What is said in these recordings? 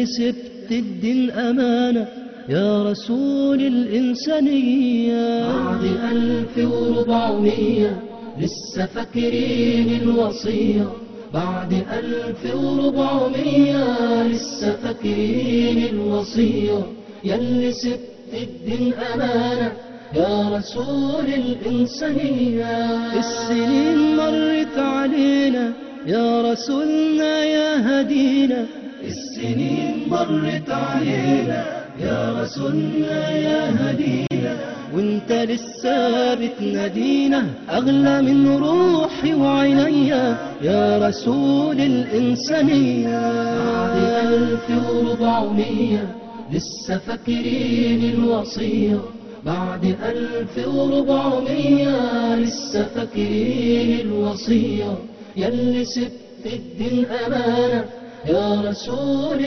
يلي سبت الدين أمانة يا رسول الإنسانية بعد ألف وربعمية لسه فاكرين الوصية بعد ألف وربعمية لسه فاكرين الوصية يلي سبت الدين أمانة يا رسول الإنسانية السنين مرت علينا يا رسولنا يا هدينا السنين مرت علينا يا رسولنا يا هدينا وانت لسه بتنادينا اغلى من روحي وعينيا يا رسول الانسانيه بعد الف وربعمية لسه فاكرين الوصيه بعد ألف وربعمية لسه فاكرين الوصية يلي سبت الدين أمانة يا رسول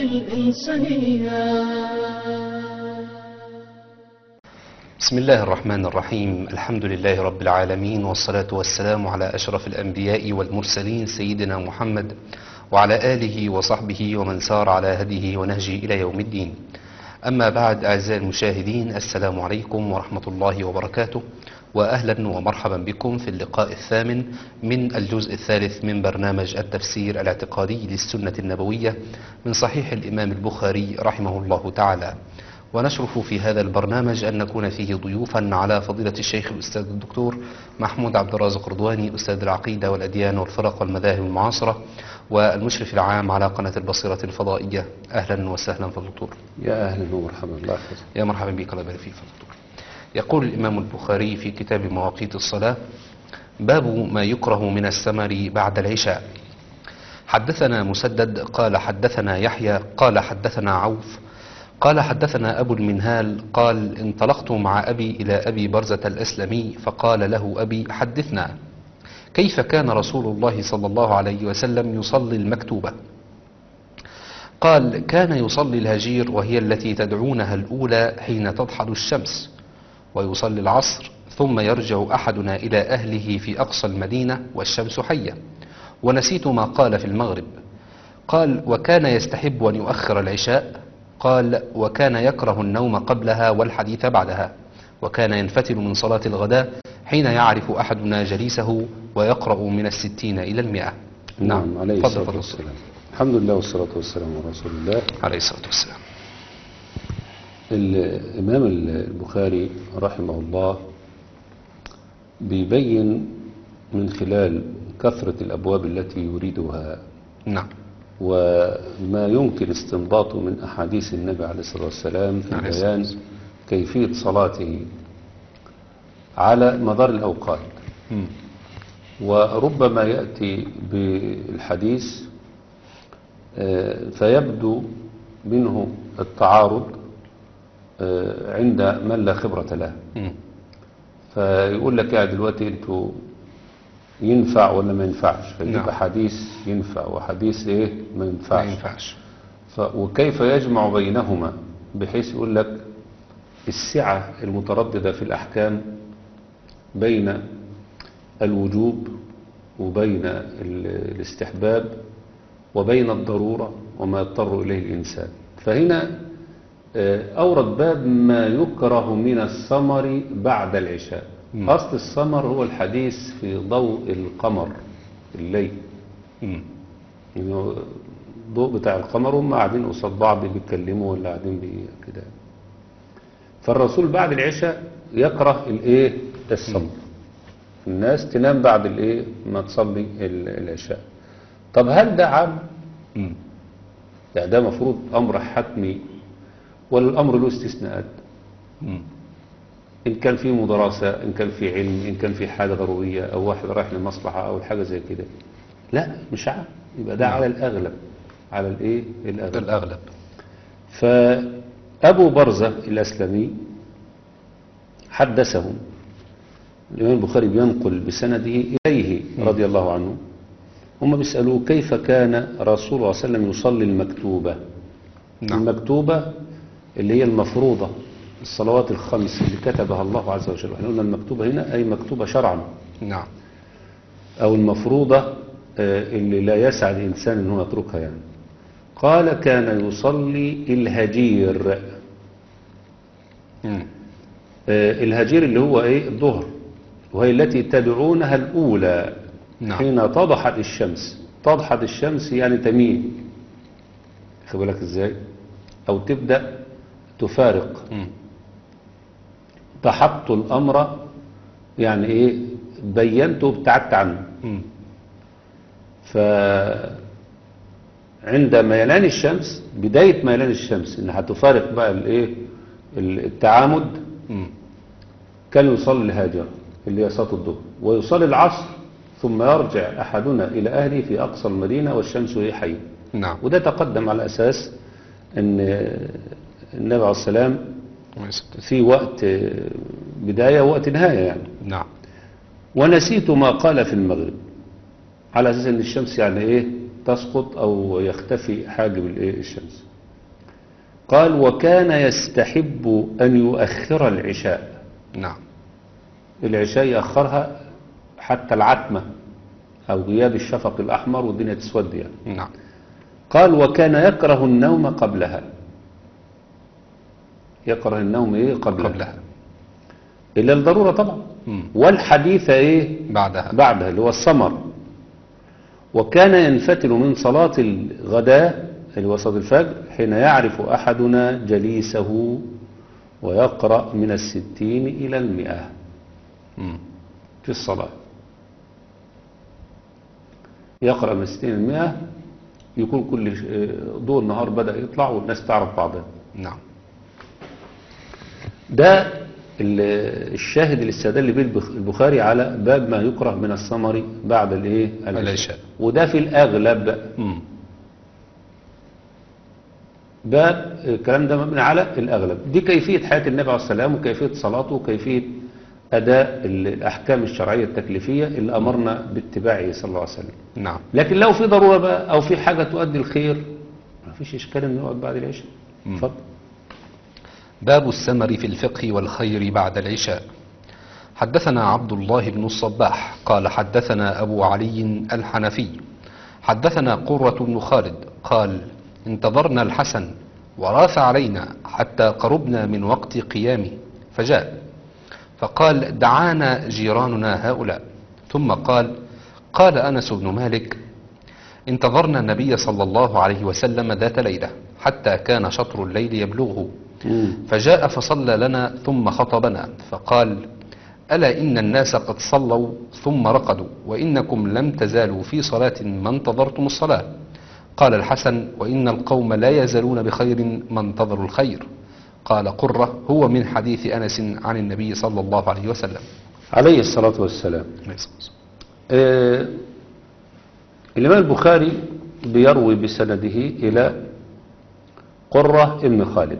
الإنسانية بسم الله الرحمن الرحيم الحمد لله رب العالمين والصلاة والسلام على أشرف الأنبياء والمرسلين سيدنا محمد وعلى آله وصحبه ومن سار على هديه ونهجه إلى يوم الدين أما بعد أعزائي المشاهدين السلام عليكم ورحمة الله وبركاته وأهلا ومرحبا بكم في اللقاء الثامن من الجزء الثالث من برنامج التفسير الاعتقادي للسنة النبوية من صحيح الإمام البخاري رحمه الله تعالى ونشرف في هذا البرنامج أن نكون فيه ضيوفا على فضيلة الشيخ الأستاذ الدكتور محمود عبد الرازق رضواني أستاذ العقيدة والأديان والفرق والمذاهب المعاصرة والمشرف العام على قناة البصيرة الفضائية أهلا وسهلا فالدكتور يا اهلا ومرحبا الله يحفظك يا مرحبا بك الله يبارك فيك فالدكتور يقول الإمام البخاري في كتاب مواقيت الصلاة باب ما يكره من السمر بعد العشاء حدثنا مسدد قال حدثنا يحيى قال حدثنا عوف قال حدثنا أبو المنهال قال انطلقت مع أبي إلى أبي برزة الأسلمي فقال له أبي حدثنا كيف كان رسول الله صلى الله عليه وسلم يصلي المكتوبة قال كان يصلي الهجير وهي التي تدعونها الأولى حين تضحل الشمس ويصلي العصر ثم يرجع أحدنا إلى أهله في أقصى المدينة والشمس حية ونسيت ما قال في المغرب قال وكان يستحب أن يؤخر العشاء قال وكان يكره النوم قبلها والحديث بعدها وكان ينفتل من صلاة الغداء حين يعرف أحدنا جليسه ويقرأ من الستين إلى المئة نعم عليه تفضل الصلاة فضل والسلام الحمد لله والصلاة والسلام على رسول الله عليه الصلاة والسلام الإمام البخاري رحمه الله بيبين من خلال كثرة الأبواب التي يريدها نعم وما يمكن استنباطه من أحاديث النبي عليه الصلاة والسلام في عليه الصلاة بيان كيفية صلاته على مدار الأوقات مم. وربما يأتي بالحديث آه، فيبدو منه التعارض آه، عند من لا خبرة له مم. فيقول لك يا دلوقتي انتوا ينفع ولا ما ينفعش فيجيب نعم. حديث ينفع وحديث ايه ما ما ينفعش ينفعش ف وكيف يجمع بينهما بحيث يقول لك السعة المترددة في الأحكام بين الوجوب وبين ال- الاستحباب وبين الضرورة وما يضطر إليه الإنسان فهنا آه، أورد باب ما يكره من الثمر بعد العشاء مم. أصل الثمر هو الحديث في ضوء القمر الليل مم. يعني الضوء بتاع القمر هم قاعدين قصاد بعض بيتكلموا ولا قاعدين بي كده فالرسول بعد العشاء يكره الايه الصبر الناس تنام بعد الايه ما تصلي ال- العشاء طب هل ده عام مم. يعني ده مفروض امر حتمي ولا الامر له استثناءات مم. ان كان في مدرسة ان كان في علم ان كان في حاجة ضرورية او واحد رايح لمصلحة او حاجة زي كده لا مش عام يبقى ده نعم. على الاغلب على الايه الاغلب الأغلب فأبو برزة الأسلمي حدثهم الإمام البخاري بينقل بسنده إليه رضي الله عنه هم بيسألوه كيف كان رسول الله صلى الله عليه وسلم يصلي المكتوبة نعم. المكتوبة اللي هي المفروضة الصلوات الخمس اللي كتبها الله عز وجل احنا قلنا المكتوبة هنا أي مكتوبة شرعا نعم أو المفروضة آه، اللي لا يسعى الإنسان أنه يتركها يعني قال كان يصلي الهجير مم. آه، الهجير اللي هو ايه الظهر وهي التي تدعونها الأولى نعم. حين تضحت الشمس تضحت الشمس يعني تميل خد بالك ازاي او تبدأ تفارق مم. تحط الأمر يعني ايه بينته ابتعدت عنه مم. فعند ميلان الشمس بداية ميلان الشمس ان هتفارق بقى الايه التعامد مم. كان يصلي الهاجر اللي هي صلاة الظهر ويصلي العصر ثم يرجع أحدنا إلى أهله في أقصى المدينة والشمس هي حية نعم وده تقدم على أساس أن النبي عليه السلام في وقت بداية ووقت نهاية يعني نعم ونسيت ما قال في المغرب على أساس أن الشمس يعني إيه تسقط أو يختفي حاجب الإيه الشمس قال وكان يستحب أن يؤخر العشاء نعم العشاء يأخرها حتى العتمة أو غياب الشفق الأحمر والدنيا تسود يعني نعم قال وكان يكره النوم قبلها يكره النوم إيه قبلها, قبلها إلا الضرورة طبعا مم. والحديث إيه بعدها بعدها اللي هو السمر وكان ينفتل من صلاة الغداء اللي هو صلاة الفجر حين يعرف أحدنا جليسه ويقرأ من الستين إلى المئة مم. في الصلاة يقرأ من الستين إلى المئة يكون كل ش- ضوء النهار بدأ يطلع والناس تعرف بعضها نعم ده ال- الشاهد اللي استدل به البخ- البخاري على باب ما يكره من الثمر بعد الايه العشاء. وده في الاغلب مم. باب الكلام ده مبني على الاغلب دي كيفيه حياه النبي عليه السلام وكيفيه صلاته وكيفيه اداء ال- الاحكام الشرعيه التكليفيه اللي امرنا باتباعه صلى الله عليه وسلم نعم لكن لو في ضروره بقى او في حاجه تؤدي الخير ما فيش اشكال ان نقعد بعد العشاء مم. اتفضل باب السمر في الفقه والخير بعد العشاء حدثنا عبد الله بن الصباح قال حدثنا أبو علي الحنفي حدثنا قرة بن خالد قال انتظرنا الحسن وراث علينا حتى قربنا من وقت قيامه فجاء فقال دعانا جيراننا هؤلاء ثم قال قال أنس بن مالك انتظرنا النبي صلى الله عليه وسلم ذات ليلة حتى كان شطر الليل يبلغه مم. فجاء فصلى لنا ثم خطبنا فقال ألا إن الناس قد صلوا ثم رقدوا وإنكم لم تزالوا في صلاة ما انتظرتم الصلاة قال الحسن وإن القوم لا يزالون بخير ما انتظروا الخير قال قرة هو من حديث أنس عن النبي صلى الله عليه وسلم عليه الصلاه والسلام آه، الإمام البخاري بيروي بسنده إلى قرة ابن خالد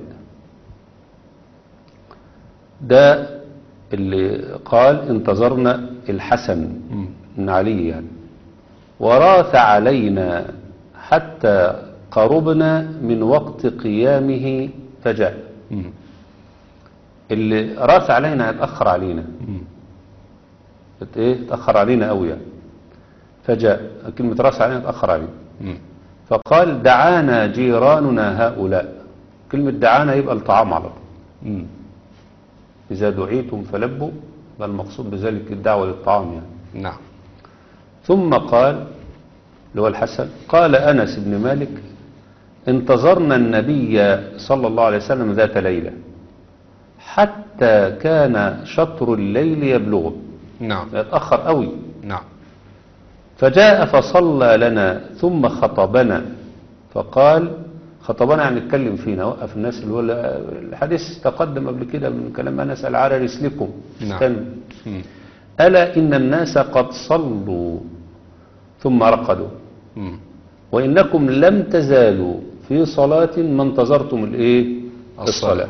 ده اللي قال انتظرنا الحسن من علي يعني وراث علينا حتى قربنا من وقت قيامه فجاء مم. اللي راث علينا اتأخر علينا مم. ات- ايه اتأخر علينا قوي يعني فجاء كلمة راس علينا اتأخر علينا مم. فقال دعانا جيراننا هؤلاء كلمة دعانا يبقى الطعام على طول مم. إذا دعيتم فلبوا يبقى المقصود بذلك الدعوة للطعام يعني نعم ثم قال اللي هو الحسن قال أنس بن مالك انتظرنا النبي صلى الله عليه وسلم ذات ليلة حتى كان شطر الليل يبلغه نعم يتأخر قوي نعم فجاء فصلى لنا ثم خطبنا فقال خطبنا يعني اتكلم فينا وقف الناس اللي هو الحديث تقدم قبل كده من كلام أنس على رسلكم نعم. استنوا مم. ألا إن الناس قد صلوا ثم رقدوا مم. وإنكم لم تزالوا في صلاة ما انتظرتم الإيه الصلاة. الصلاة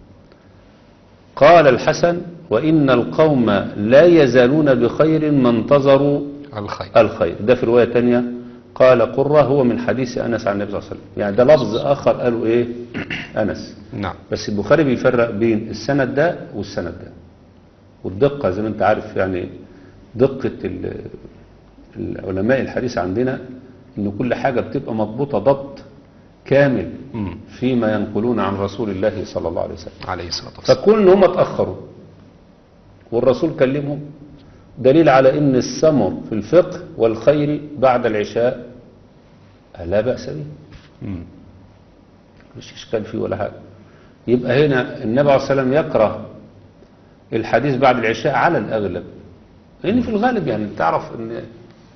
قال الحسن وإن القوم لا يزالون بخير ما انتظروا الخير الخير ده في رواية تانية قال قرة هو من حديث أنس عن النبي صلى الله عليه وسلم يعني ده لفظ آخر قالوا إيه أنس نعم بس البخاري بيفرق بين السند ده والسند ده والدقة زي ما انت عارف يعني دقة ال- العلماء الحديث عندنا ان كل حاجة بتبقى مضبوطة ضبط كامل مم. فيما ينقلون عن رسول الله صلى الله عليه وسلم عليه الصلاة والسلام فكون ان هم اتأخروا والرسول كلمهم دليل على ان السمر في الفقه والخير بعد العشاء لا بأس به مم. مش اشكال فيه ولا حاجة يبقى هنا النبي عليه الصلاة والسلام يكره الحديث بعد العشاء على الأغلب لأن في الغالب يعني تعرف ان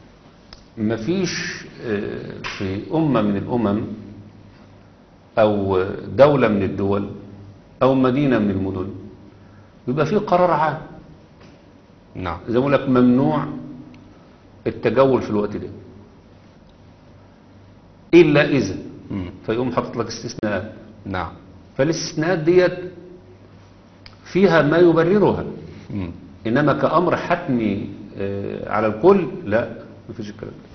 مفيش آه، في أمة من الأمم أو دولة من الدول أو مدينة من المدن يبقى في قرار عام نعم زي ما بقول لك ممنوع التجول في الوقت ده إلا إذا مم. فيقوم حاطط لك استثناءات نعم فالاستثناءات ديت فيها ما يبررها مم. إنما كأمر حتمي آه، على الكل لا مفيش الكلام ده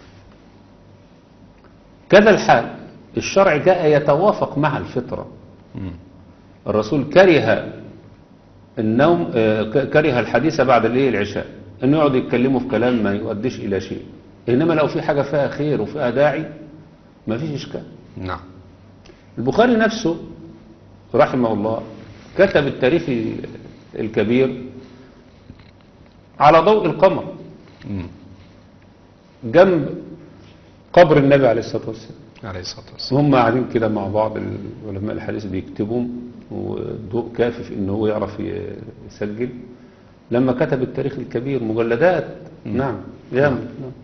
كذا الحال الشرع جاء يتوافق مع الفطرة مم. الرسول كره النوم آه، ك- كره الحديث بعد الايه العشاء انه يقعد يتكلموا في كلام ما يؤديش الى شيء انما لو في حاجه فيها خير وفيها داعي ما فيش اشكال نعم البخاري نفسه رحمه الله كتب التاريخ الكبير على ضوء القمر مم. جنب قبر النبي عليه الصلاه والسلام عليه الصلاة والسلام هم قاعدين كده مع بعض علماء الحديث بيكتبوا والضوء كافي في ان هو يعرف ي- يسجل لما كتب التاريخ الكبير مجلدات نعم ياما نعم.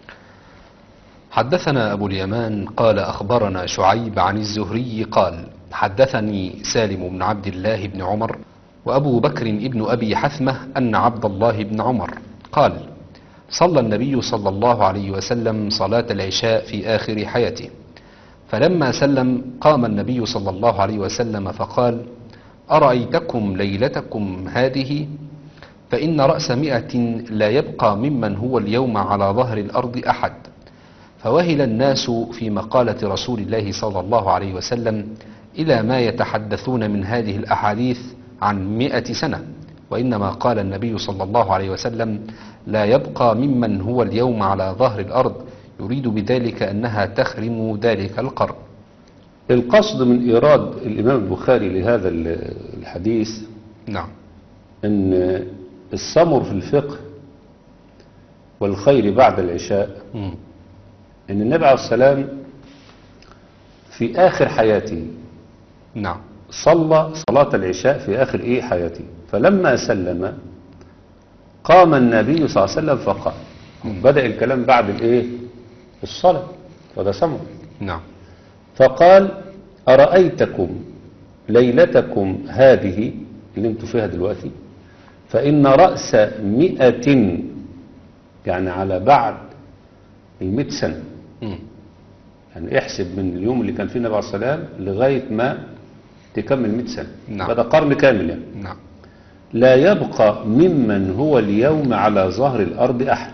حدثنا أبو اليمان قال أخبرنا شعيب عن الزهري قال حدثني سالم بن عبد الله بن عمر وأبو بكر ابن أبي حثمة أن عبد الله بن عمر قال صلى النبي صلى الله عليه وسلم صلاة العشاء في آخر حياته فلما سلم قام النبي صلى الله عليه وسلم فقال أرأيتكم ليلتكم هذه فإن رأس مئة لا يبقى ممن هو اليوم على ظهر الأرض أحد فوهل الناس في مقالة رسول الله صلى الله عليه وسلم إلى ما يتحدثون من هذه الأحاديث عن مئة سنة وإنما قال النبي صلى الله عليه وسلم لا يبقى ممن هو اليوم على ظهر الأرض يريد بذلك أنها تخرم ذلك القرن القصد من إيراد الإمام البخاري لهذا ال- الحديث نعم أن السمر في الفقه والخير بعد العشاء مم. أن النبي عليه السلام في آخر حياته نعم صلى صلاة العشاء في آخر إيه حياته فلما سلم قام النبي صلى الله عليه وسلم فقال بدأ الكلام بعد الإيه الصلاة وده سمر نعم فقال أرأيتكم ليلتكم هذه اللي انتوا فيها دلوقتي فإن رأس مئة يعني على بعد المئة سنة مم. يعني احسب من اليوم اللي كان فيه النبي عليه السلام لغاية ما تكمل 100 سنة نعم. هذا قرن كامل يعني نعم لا يبقى ممن هو اليوم على ظهر الأرض أحد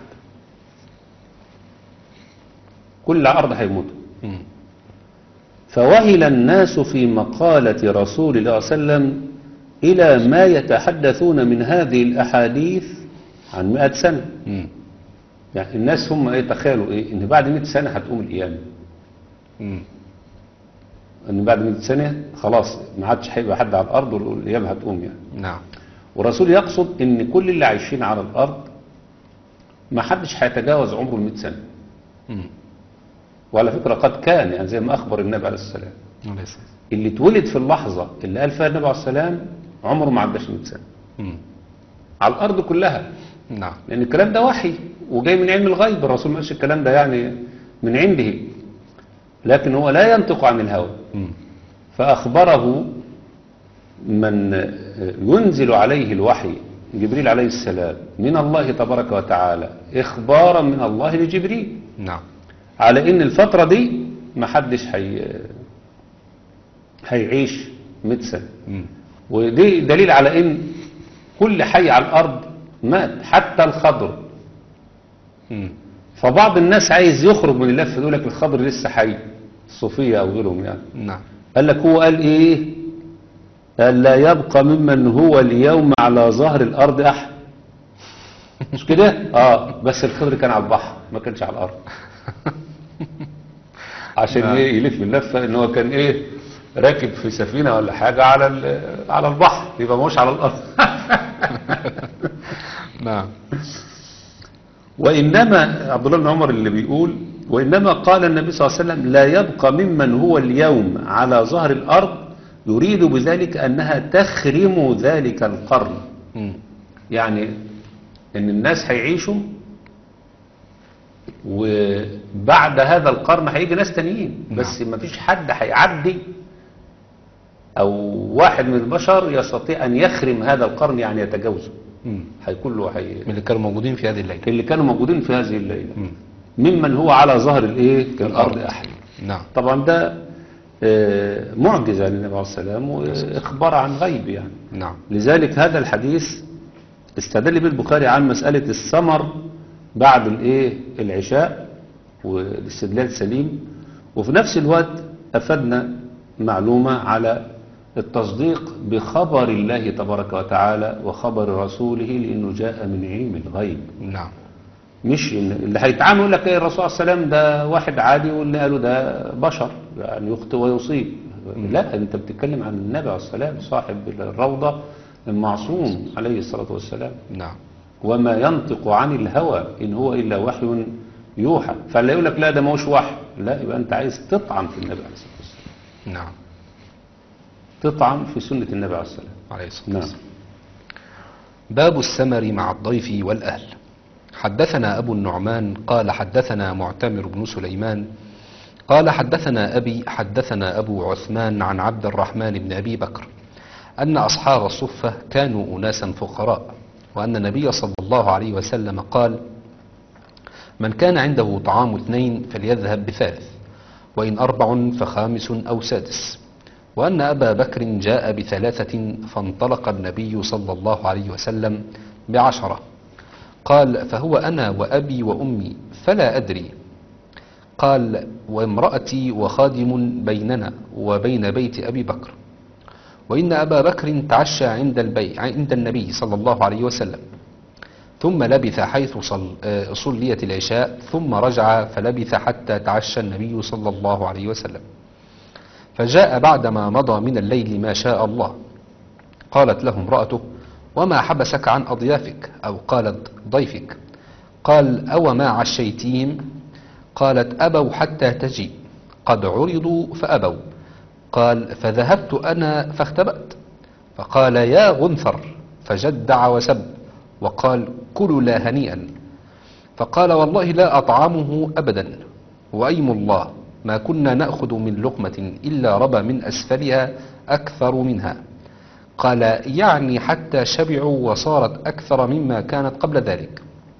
كل أرض هيموت مم. فوهل الناس في مقالة رسول الله صلى الله عليه وسلم إلى ما يتحدثون من هذه الأحاديث عن مئة سنة مم. يعني الناس هم ايه تخيلوا ايه ان بعد 100 سنة هتقوم القيامة مم. ان بعد 100 سنة خلاص ما عادش هيبقى حد على الارض والقيامة هتقوم يعني نعم والرسول يقصد ان كل اللي عايشين على الارض ما حدش هيتجاوز عمره ال 100 سنة مم. وعلى فكرة قد كان يعني زي ما اخبر النبي عليه السلام عليه الصلاة اللي اتولد في اللحظة اللي قال فيها النبي عليه السلام عمره ما عداش 100 سنة مم. على الارض كلها نعم لان الكلام ده وحي وجاي من علم الغيب الرسول ما قالش الكلام ده يعني من عنده لكن هو لا ينطق عن الهوى مم. فأخبره من ينزل عليه الوحي جبريل عليه السلام من الله تبارك وتعالى إخبارا من الله لجبريل نعم على إن الفترة دي ما حدش هي هيعيش 100 سنة مم. ودي دليل على إن كل حي على الأرض مات حتى الخضر مم. فبعض الناس عايز يخرج من اللف يقول لك الخضر لسه حي الصوفية أو غيرهم يعني نعم قال لك هو قال ايه قال لا يبقى ممن هو اليوم على ظهر الارض احد مش كده اه بس الخضر كان على البحر ما كانش على الارض عشان نعم. ايه يلف اللفه ان هو كان ايه راكب في سفينه ولا حاجه على ال- على البحر يبقى مش على الارض نعم وإنما عبد الله بن عمر اللي بيقول وإنما قال النبي صلى الله عليه وسلم لا يبقى ممن هو اليوم على ظهر الأرض يريد بذلك أنها تخرم ذلك القرن مم. يعني إن الناس هيعيشوا وبعد هذا القرن هيجي ناس تانيين بس ما فيش حد هيعدي أو واحد من البشر يستطيع أن يخرم هذا القرن يعني يتجاوزه مم. هيكون له هي... من اللي كانوا موجودين في هذه الليلة اللي كانوا موجودين في هذه الليلة مم. ممن هو على ظهر الايه الارض احد نعم طبعا ده آه، معجزة للنبي عليه السلام واخبار عن غيب يعني نعم لذلك هذا الحديث استدل به البخاري عن مسألة السمر بعد الايه العشاء والاستدلال سليم وفي نفس الوقت افدنا معلومة على التصديق بخبر الله تبارك وتعالى وخبر رسوله لانه جاء من علم الغيب نعم مش إن اللي هيتعامل يقول لك ايه الرسول صلى الله عليه وسلم ده واحد عادي واللي قالوا ده بشر يعني يخطئ ويصيب لا انت بتتكلم عن النبي عليه السلام صاحب الروضه المعصوم عليه الصلاه والسلام نعم وما ينطق عن الهوى ان هو الا وحي يوحى فاللي يقول لك لا ده ماهوش وحي لا يبقى انت عايز تطعن في النبي عليه الصلاه والسلام نعم تطعن في سنه النبي عليه السلام عليه الصلاة نعم والسلام باب السمر مع الضيف والأهل حدثنا أبو النعمان قال حدثنا معتمر بن سليمان قال حدثنا أبي حدثنا أبو عثمان عن عبد الرحمن بن أبي بكر أن أصحاب الصفة كانوا أناسا فقراء وأن النبي صلى الله عليه وسلم قال من كان عنده طعام اثنين فليذهب بثالث وإن أربع فخامس أو سادس وأن أبا بكر جاء بثلاثة فانطلق النبي صلى الله عليه وسلم بعشرة قال فهو أنا وأبي وأمي فلا أدري قال وامرأتي وخادم بيننا وبين بيت أبي بكر وإن أبا بكر تعشى عند, البي عند النبي صلى الله عليه وسلم ثم لبث حيث صل آه، صليت العشاء ثم رجع فلبث حتى تعشى النبي صلى الله عليه وسلم فجاء بعدما مضى من الليل ما شاء الله قالت له امرأته وما حبسك عن أضيافك أو قالت ضيفك قال أو ما عشيتيهم قالت أبوا حتى تجي قد عرضوا فأبوا قال فذهبت أنا فاختبأت فقال يا غنثر فجدع وسب وقال كلوا لا هنيئا فقال والله لا أطعمه أبدا وأيم الله ما كنا نأخذ من لقمة إلا ربى من أسفلها أكثر منها قال يعني حتى شبعوا وصارت أكثر مما كانت قبل ذلك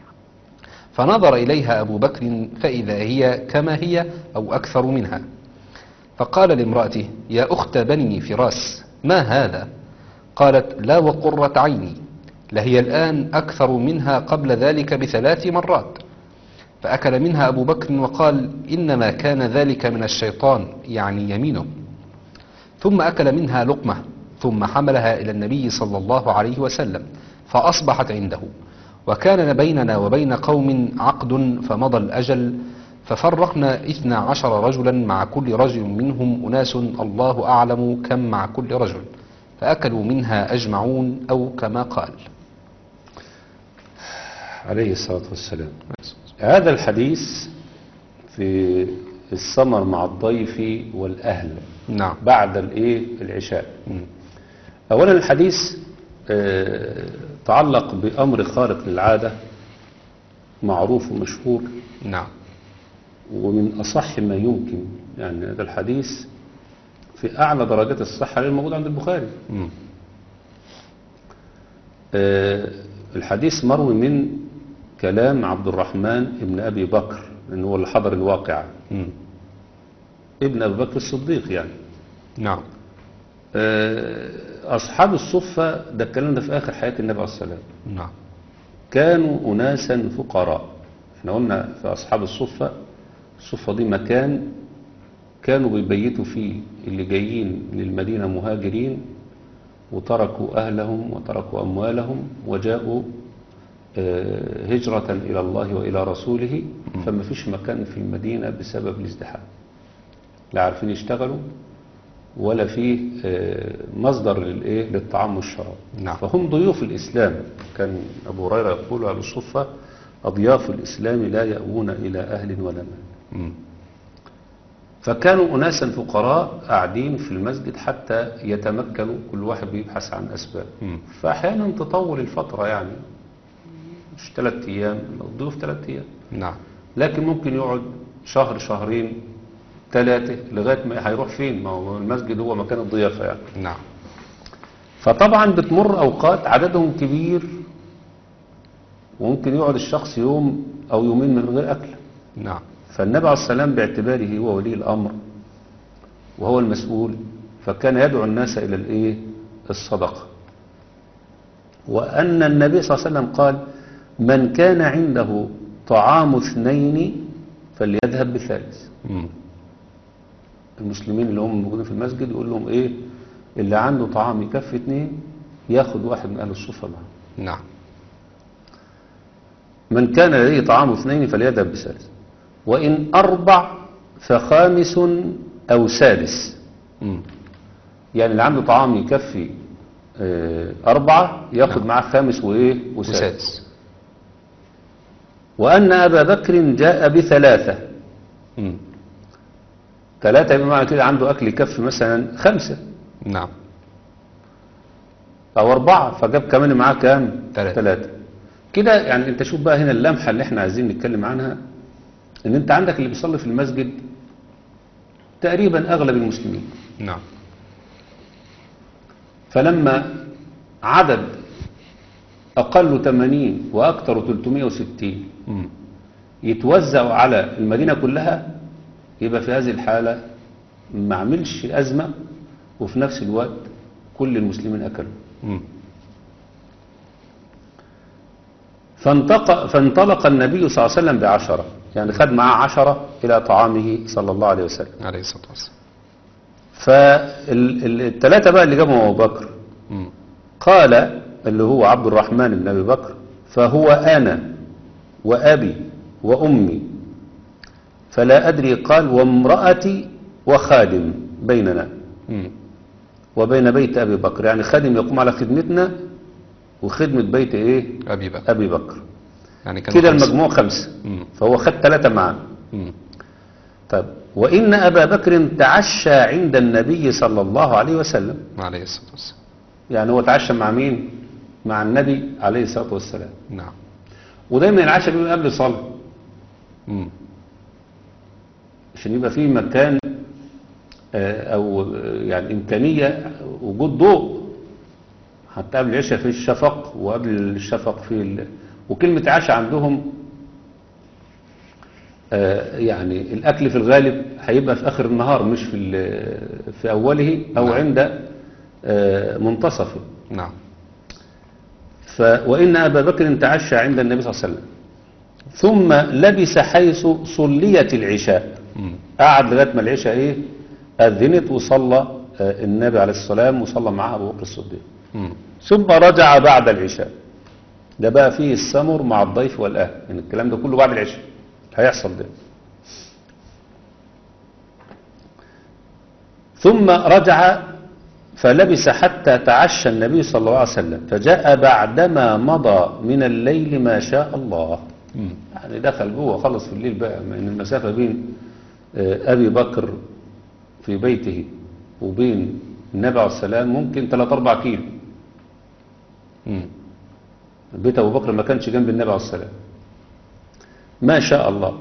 فنظر إليها أبو بكر فإذا هي كما هي أو أكثر منها فقال لامرأته يا أخت بني فراس ما هذا قالت لا وقرة عيني لهي الآن أكثر منها قبل ذلك بثلاث مرات فأكل منها أبو بكر وقال إنما كان ذلك من الشيطان يعني يمينه ثم أكل منها لقمة ثم حملها إلى النبي صلى الله عليه وسلم فأصبحت عنده وكان بيننا وبين قوم عقد فمضى الأجل ففرقنا اثنا عشر رجلا مع كل رجل منهم أناس الله أعلم كم مع كل رجل فأكلوا منها أجمعون أو كما قال عليه الصلاة والسلام هذا الحديث في السمر مع الضيف والأهل نعم بعد الايه العشاء مم. اولا الحديث آه، تعلق بامر خارق للعاده معروف ومشهور نعم ومن اصح ما يمكن يعني هذا الحديث في اعلى درجات الصحه الموجود عند البخاري مم. آه، الحديث مروي من كلام عبد الرحمن ابن ابي بكر لانه هو اللي حضر الواقعه مم. ابن ابي بكر الصديق يعني نعم آه، اصحاب الصفه ده الكلام ده في اخر حياه النبي عليه الصلاه والسلام نعم كانوا أناسا فقراء احنا قلنا في أصحاب الصفة الصفة دي مكان كانوا بيبيتوا فيه اللي جايين للمدينة مهاجرين وتركوا أهلهم وتركوا أموالهم وجاءوا آه، هجرة إلى الله وإلى رسوله فما فيش مكان في المدينة بسبب الازدحام لا عارفين يشتغلوا ولا فيه آه، مصدر للايه للطعام والشراب نعم. فهم ضيوف الاسلام كان ابو هريره يقول على الصفه اضياف الاسلام لا ياوون الى اهل ولا مال مم. فكانوا أناسا فقراء قاعدين في المسجد حتى يتمكنوا كل واحد بيبحث عن أسباب مم. فأحيانا تطول الفترة يعني مش ثلاث أيام الضيوف ثلاث أيام نعم لكن ممكن يقعد شهر شهرين ثلاثة لغاية ما هيروح فين ما هو المسجد هو مكان الضيافة يعني نعم فطبعا بتمر أوقات عددهم كبير وممكن يقعد الشخص يوم أو يومين من غير أكل نعم فالنبي عليه السلام باعتباره هو ولي الأمر وهو المسؤول فكان يدعو الناس إلى الإيه الصدقة وأن النبي صلى الله عليه وسلم قال من كان عنده طعام اثنين فليذهب بثالث مم. المسلمين اللي هم موجودين في المسجد يقول لهم ايه اللي عنده طعام يكفي اثنين ياخد واحد من اهل الصفة معه نعم من كان لديه طعام اثنين فليذهب بثالث وإن أربع فخامس أو سادس مم. يعني اللي عنده طعام يكفي آه، أربعة ياخد نعم. معاه خامس وإيه وسادس وسادس وأن أبا بكر جاء بثلاثة مم. ثلاثة يبقى معنى كده عنده أكل يكفي مثلا خمسة نعم أو أربعة فجاب كمان معاه كام تلاتة. ثلاثة كده يعني أنت شوف بقى هنا اللمحة اللي احنا عايزين نتكلم عنها إن أنت عندك اللي بيصلي في المسجد تقريبا أغلب المسلمين نعم فلما عدد أقل 80 وأكثر 360 مم. يتوزعوا على المدينة كلها يبقى في هذه الحالة ما عملش أزمة وفي نفس الوقت كل المسلمين أكلوا مم. فانطق, فانطلق النبي صلى الله عليه وسلم بعشرة يعني خد معاه عشرة إلى طعامه صلى الله عليه وسلم عليه الصلاة والسلام فالثلاثة بقى اللي جابهم أبو بكر مم. قال اللي هو عبد الرحمن بن أبي بكر فهو أنا وأبي وأمي فلا أدري قال وامرأتي وخادم بيننا مم. وبين بيت أبي بكر يعني خادم يقوم على خدمتنا وخدمة بيت إيه أبي بكر أبي بكر يعني كان كده خمسة. المجموع خمسة مم. فهو خد ثلاثة معاه مم. طيب وإن أبا بكر تعشى عند النبي صلى الله عليه وسلم عليه الصلاة والسلام يعني هو تعشى مع مين مع النبي عليه الصلاة والسلام نعم ودايما العشاء بيبقى قبل صلاة مم. عشان يبقى فيه مكان آه، او آه، يعني امكانية وجود ضوء حتى قبل العشاء في الشفق وقبل الشفق في ال... وكلمة عشاء عندهم آه، يعني الاكل في الغالب هيبقى في اخر النهار مش في ال- في اوله او نعم. عند آه، منتصفه نعم ف وإن أبا بكر تعشى عند النبي صلى الله عليه وسلم ثم لبس حيث صليت العشاء مم. قعد لغاية ما العشاء إيه أذنت وصلى آه، النبي عليه السلام وصلى معه أبو بكر الصديق مم. ثم رجع بعد العشاء ده بقى فيه السمر مع الضيف والأهل يعني الكلام ده كله بعد العشاء هيحصل ده ثم رجع فلبس حتى تعشى النبي صلى الله عليه وسلم فجاء بعدما مضى من الليل ما شاء الله مم. يعني دخل جوه خلص في الليل بقى لأن المسافة بين آه، أبي بكر في بيته وبين النبي عليه السلام ممكن 3-4 كيلو مم. بيت أبو بكر ما كانش جنب النبي عليه السلام ما شاء الله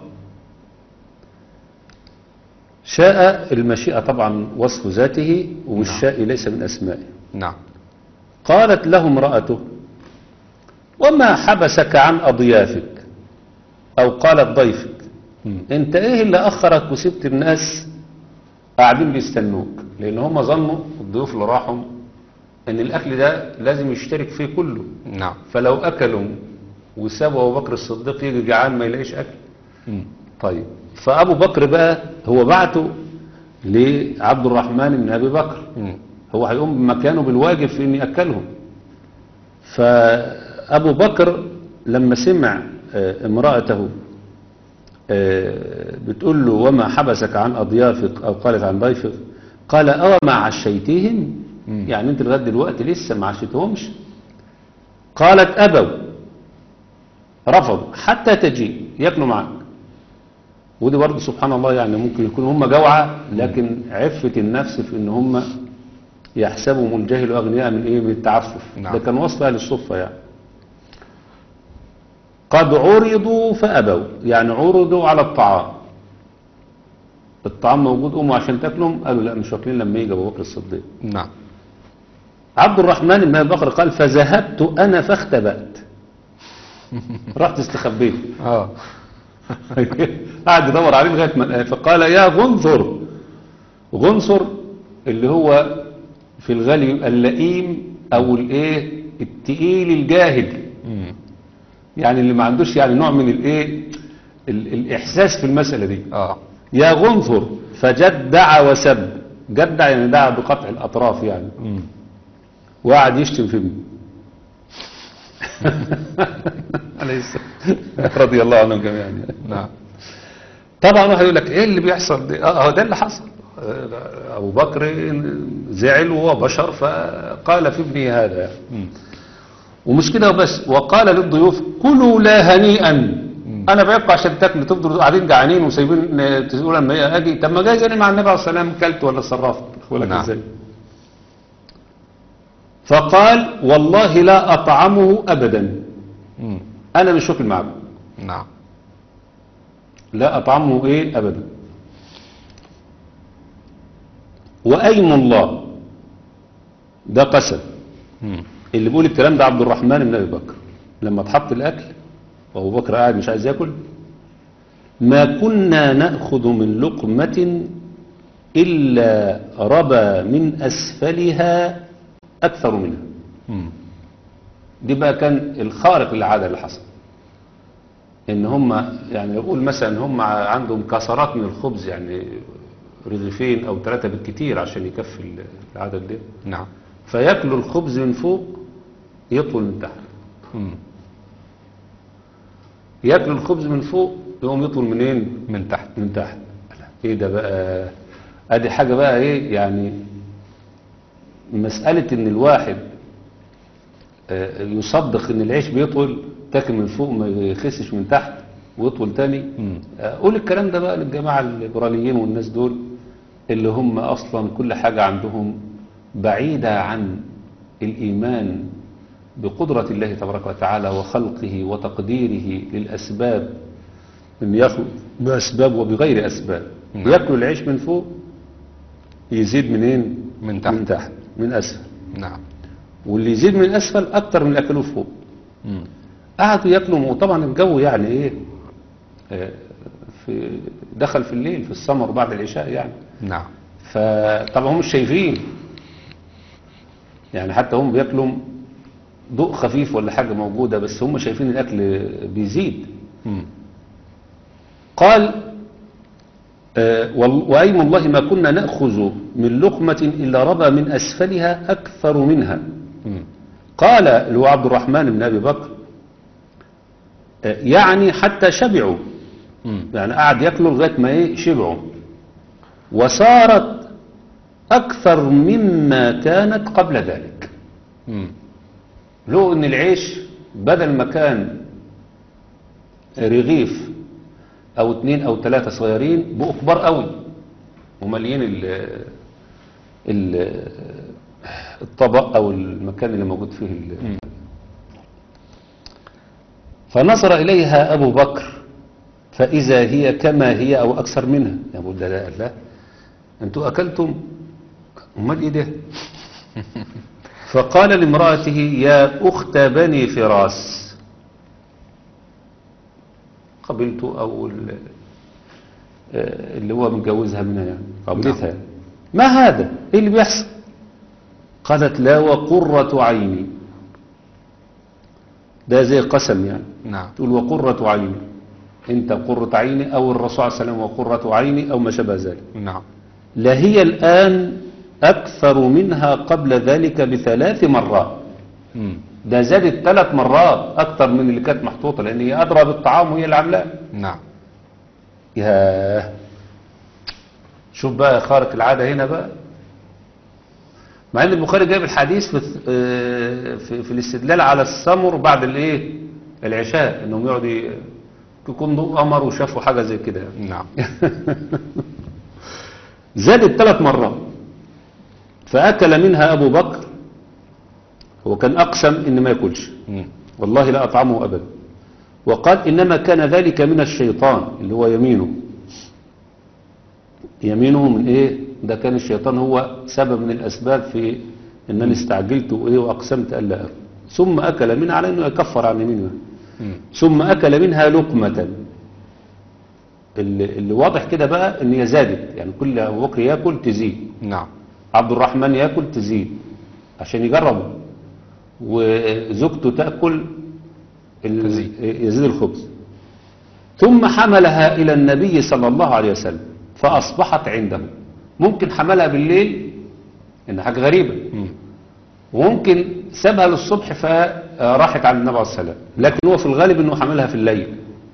شاء المشيئة طبعا وصف ذاته والشاء ليس من أسمائه نعم قالت له امرأته وما حبسك عن أضيافك أو قالت ضيفك مم. انت ايه اللي أخرك وسبت الناس قاعدين بيستنوك لأن هم ظنوا الضيوف اللي راحوا ان الأكل ده لازم يشترك فيه كله نعم فلو أكلوا وسابوا أبو بكر الصديق يجي جعان ما يلاقيش أكل مم. طيب فأبو بكر بقى هو بعته لعبد الرحمن بن أبي بكر مم. هو هيقوم بمكانه بالواجب في ان ياكلهم فابو بكر لما سمع آه، امراته آه، بتقول له وما حبسك عن أضيافك أو قالت عن ضيفك قال أو ما عشيتهم مم. يعني أنت لغاية دلوقتي لسه ما عشيتهمش قالت أبوا رفضوا حتى تجي ياكلوا معك ودي برضه سبحان الله يعني ممكن يكون هم جوعى لكن عفة النفس في ان هم يحسبهم الجاهل اغنياء من ايه من التعفف نعم. ده كان وصف اهل الصفه يعني قد عرضوا فابوا يعني عرضوا على الطعام الطعام موجود قوموا عشان تاكلهم قالوا لا مش واكلين لما يجي ابو بكر الصديق نعم عبد الرحمن بن ابي بكر قال فذهبت انا فاختبأت رحت استخبيت اه قعد يدور عليه لغايه ما فقال يا غنثر غنثر اللي هو في الغالي يبقى اللئيم او الايه التقيل الجاهل مم. يعني اللي ما عندوش يعني نوع من الايه ال- الاحساس في المساله دي اه يا غنثر فجدع وسب جدع يعني دعا بقطع الاطراف يعني مم. وقعد يشتم في ابنه عليه السلام رضي الله عنهم جميعا يعني. نعم طبعا واحد يقول لك ايه اللي بيحصل ده اه هو ده اللي حصل آه، ابو بكر زعل وهو بشر فقال في ابنه هذا يعني. مم. ومش كده وبس وقال للضيوف كلوا لا هنيئا انا بيبقى عشان تاكلوا تفضلوا قاعدين جعانين وسايبين آه، تقولوا لما اجي طب ما جايز انا مع النبي عليه الصلاه والسلام كلت ولا صرفت ولا نعم. ازاي فقال والله لا اطعمه ابدا مم. انا مش واكل معكم نعم لا أطعمه إيه أبدا وأيم الله ده قسم مم. اللي بيقول الكلام ده عبد الرحمن بن أبي بكر لما اتحط الأكل وأبو بكر قاعد مش عايز ياكل ما كنا نأخذ من لقمة إلا ربى من أسفلها أكثر منها مم. دي بقى كان الخارق للعادة اللي حصل ان هم يعني يقول مثلا هم عندهم كسرات من الخبز يعني رغيفين او ثلاثة بالكتير عشان يكفي العدد ده نعم فياكلوا الخبز من فوق يطول من تحت مم. ياكلوا الخبز من فوق يقوم يطول منين من تحت من تحت ايه ده بقى ادي حاجة بقى ايه يعني مسألة ان الواحد آه، يصدق ان العيش بيطول تاكل من فوق ما يخسش من تحت ويطول تاني مم. آه، قول الكلام ده بقى للجماعة الليبراليين والناس دول اللي هم اصلا كل حاجة عندهم بعيدة عن الايمان بقدرة الله تبارك وتعالى وخلقه وتقديره للأسباب ان يخلق بأسباب وبغير أسباب نعم. ياكلوا العيش من فوق يزيد منين من تحت. من تحت من أسفل نعم واللي يزيد من أسفل أكتر من اللي أكلوه فوق مم. قعدوا ياكلوا وطبعا الجو يعني إيه آه، في دخل في الليل في السمر بعد العشاء يعني نعم فطبعا هم مش شايفين يعني حتى هم بياكلوا ضوء خفيف ولا حاجة موجودة بس هم شايفين الأكل بيزيد مم. قال آه، وال- وأيم الله ما كنا نأخذ من لقمة إلا ربى من أسفلها أكثر منها مم. قال اللي هو عبد الرحمن بن أبي بكر آه، يعني حتى شبعوا مم. يعني قعد ياكلوا لغاية ما إيه شبعوا وصارت أكثر مما كانت قبل ذلك مم. لو ان العيش بدل ما كان رغيف او اتنين او تلاتة صغيرين بقوا كبار قوي ومليين ال ال الطبق او المكان اللي موجود فيه ال فنظر اليها ابو بكر فاذا هي كما هي او اكثر منها يا ابو ده لا لا انتوا اكلتم امال ايه ده فقال لامرأته يا أخت بني فراس قبلته أو ال- آه، اللي هو متجوزها منها يعني قبلتها يعني. ما هذا ايه اللي بيحصل قالت لا وقرة عيني ده زي قسم يعني نعم تقول وقرة عيني انت قرة عيني او الرسول عليه السلام وقرة عيني او ما شابه ذلك نعم لهي الآن أكثر منها قبل ذلك بثلاث مرات مم. ده زادت ثلاث مرات أكثر من اللي كانت محطوطة لأن هي أدرى بالطعام وهي اللي عاملاه نعم ياه شوف بقى خارق العادة هنا بقى مع ان البخاري جايب الحديث في, آه، في, في الاستدلال على السمر بعد الايه العشاء انهم يقعدوا ي- يكون ضوء قمر وشافوا حاجة زي كده نعم زادت ثلاث مرات فأكل منها أبو بكر هو كان أقسم إن ما يأكلش مم. والله لا أطعمه أبدا وقال إنما كان ذلك من الشيطان اللي هو يمينه يمينه من إيه ده كان الشيطان هو سبب من الأسباب في إن أنا استعجلت وإيه وأقسمت ألا أكل ثم أكل منها على إنه يكفر عن يمينه مم. ثم أكل منها لقمة اللي, اللي واضح كده بقى إن هي زادت يعني كل أبو بكر ياكل تزيد نعم عبد الرحمن ياكل تزيد عشان يجربوا وزوجته تاكل ال- تزيد. يزيد الخبز ثم حملها الى النبي صلى الله عليه وسلم فاصبحت عنده ممكن حملها بالليل ان حاجه غريبه مم. وممكن سابها للصبح فراحت على النبي عليه السلام لكن هو في الغالب انه حملها في الليل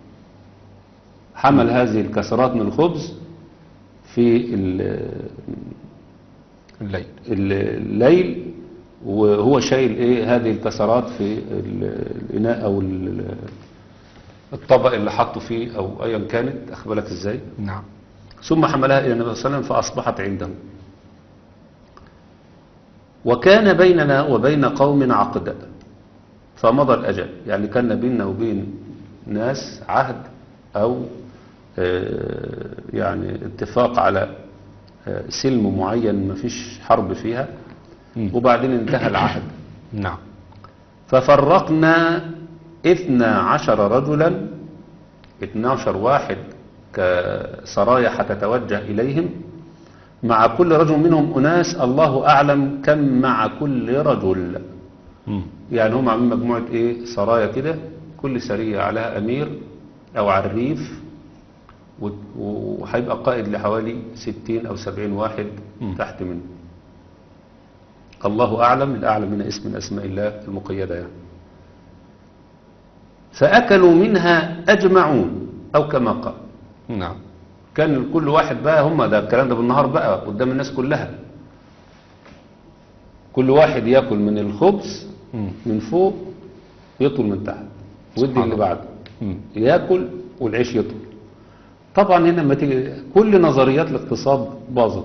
حمل هذه الكسرات من الخبز في ال- الليل الليل وهو شايل ايه هذه الكسرات في ال- الاناء او ال- الطبق اللي حطه فيه او ايا كانت اخبرك ازاي نعم ثم حملها الى النبي صلى الله عليه وسلم فاصبحت عنده وكان بيننا وبين قوم عقد فمضى الاجل يعني كان بيننا وبين ناس عهد او آه، يعني اتفاق على آه، سلم معين ما فيش حرب فيها مم. وبعدين انتهى العهد نعم ففرقنا اثنا عشر رجلا اثنا عشر واحد كسرايا حتتوجه إليهم مع كل رجل منهم أناس الله أعلم كم مع كل رجل مم. يعني هم عاملين مجموعة إيه سرايا كده كل سرية عليها أمير أو عريف و- وهيبقى قائد لحوالي ستين أو سبعين واحد مم. تحت منه الله أعلم الأعلم من اسم من أسماء الله المقيدة يعني فأكلوا منها أجمعون أو كما قال نعم كان كل واحد بقى هم ده الكلام ده بالنهار بقى قدام الناس كلها كل واحد ياكل من الخبز مم. من فوق يطول من تحت ودي سبحان اللي الله. بعده مم. ياكل والعيش يطول طبعا هنا لما تيجي كل نظريات الاقتصاد باظت